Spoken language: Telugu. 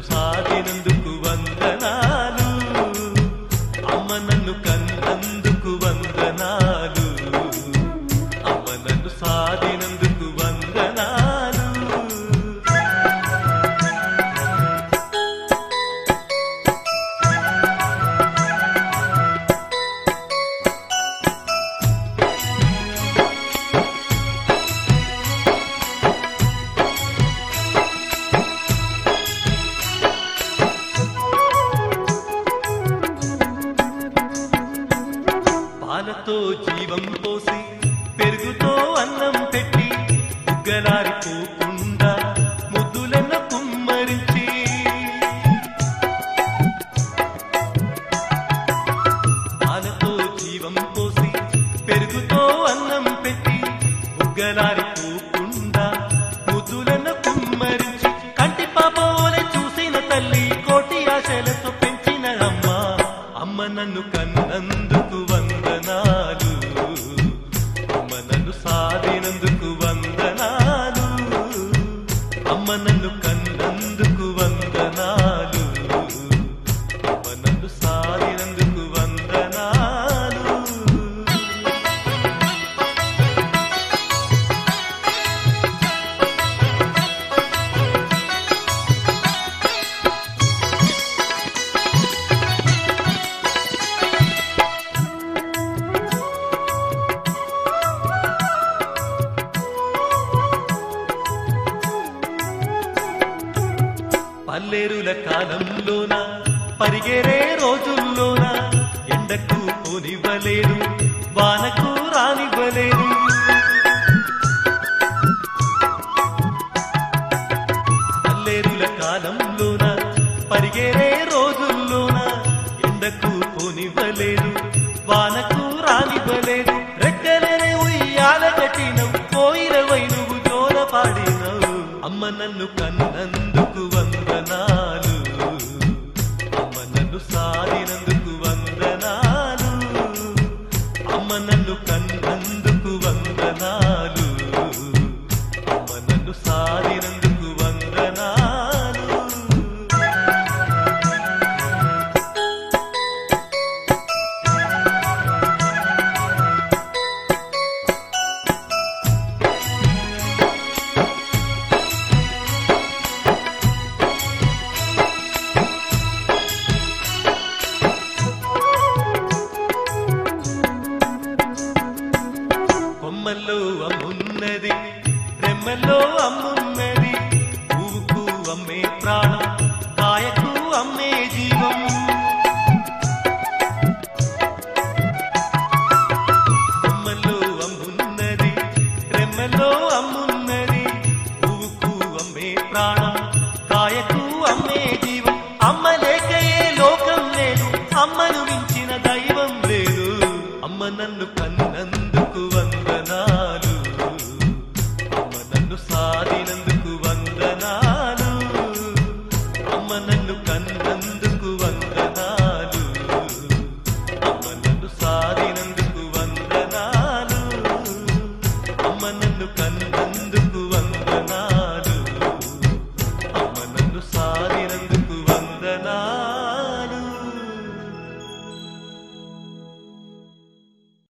సాగినందుకు వందనాలు అమ్మ నన్ను కన్నందుకు వందనాలు అమ్మ నన్ను సాగినందుకు వందనాలు పాలతో జీవం పోసి పెరుగుతో అన్నం పెట్టి బుగ్గలారిపోకుండా ముద్దులన్న కుమ్మరించి పాలతో జీవం పోసి పెరుగుతో అన్నం పెట్టి బుగ్గలారిపోకుండా ముద్దులన్న కుమ్మరించి కంటి పాపోలే చూసిన తల్లి కోటి ఆశలతో పెంచిన అమ్మ అమ్మ నన్ను కన్నందుకు వందనాలు అమ్మ నన్ను సాధినందుకు వందనాలు అమ్మ నన్ను కన్నందుకు వందనాలు అమ్మ నన్ను సాధినందుకు వందనాలు పల్లెరుల కాలంలోన పరిగెరే రోజుల్లోన ఎండకు పోనివ్వలేదు వానకు రానివ్వలేదు పల్లెరుల కాలంలోన పరిగెరే రోజుల్లోన ఎండకు పోనివ్వలేదు వానకు రానివ్వలేదు రెక్కలనే ఉయ్యాల కట్టినవు కోయిలవై నువ్వు జోల పాడినవు అమ్మ నన్ను కన్నందుకు వందనాలు అమ్మ నన్ను సారినందుకు వందనాలు అమ్మ నన్ను కన్నందుకు వందనాలు అమ్మ నన్ను సారినందుకు వందనాలు కొమ్మల్లో అమ్మున్నది రెమ్మల్లో అమ్మున్నది పువ్వుకు అమ్మే ప్రాణం కాయకు అమ్మే జీవం కొమ్మల్లో అమ్మున్నది రెమ్మల్లో అమ్మున్నది పువ్వుకు అమ్మే ప్రాణం కాయకు అమ్మే జీవం అమ్మ లేకయే లోకం లేదు అమ్మను మించిన దైవం లేదు అమ్మ నన్ను కన్నందుకు వందనాలు అమ్మ నన్ను సాధినందుకు వందనాలు అమ్మ నన్ను కన్నందుకు వందనాలు